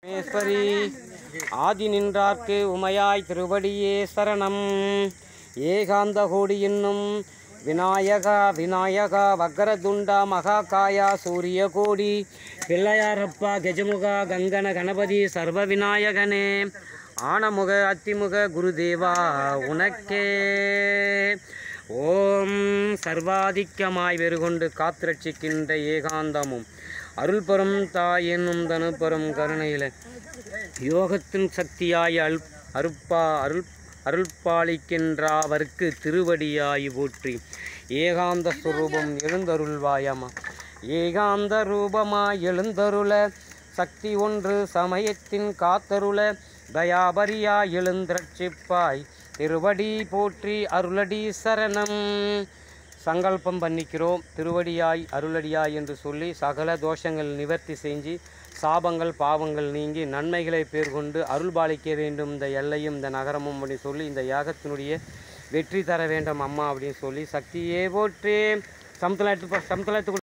பரமேஸ்வரி ஆதி நின்றார்க்கு உமையாய் திருவடியே சரணம் ஏகாந்த கோடி என்னும் விநாயகா விநாயகா வக்கரதுண்டா மகாகாயா சூரிய கோடி பிள்ளையாரப்பா கஜமுகா கங்கன கணபதி சர்வ விநாயகனே ஆனமுக அத்திமுக குருதேவா உனக்கே ஓம் சர்வாதிக்கமாய் வெறுகொண்டு காத்திரட்சிக்கின்ற ஏகாந்தமும் அருள் பெறும் தாய் என்னும் தனுப்பெறும் கருணையில யோகத்தின் சக்தியாய் அல் அருப்பா அருள் அருள்பாலிக்கின்றாவர்க்கு திருவடியாய் போற்றி ஏகாந்த ஸ்வரூபம் எழுந்தருள்வாயமா ஏகாந்த ரூபமாய் எழுந்தருள சக்தி ஒன்று சமயத்தின் காத்தருள தயாபரியா எழுந்திரட்சிப்பாய் திருவடி போற்றி அருளடி சரணம் சங்கல்பம் பண்ணிக்கிறோம் திருவடியாய் அருளடியாய் என்று சொல்லி சகல தோஷங்கள் நிவர்த்தி செஞ்சு சாபங்கள் பாவங்கள் நீங்கி நன்மைகளை பேர் கொண்டு அருள் பாலிக்க வேண்டும் இந்த எல்லையும் இந்த நகரமும் அப்படின்னு சொல்லி இந்த யாகத்தினுடைய வெற்றி தர வேண்டும் அம்மா அப்படின்னு சொல்லி சக்தியே போற்றி சமத்தலாட்டு சமத்தலாத்து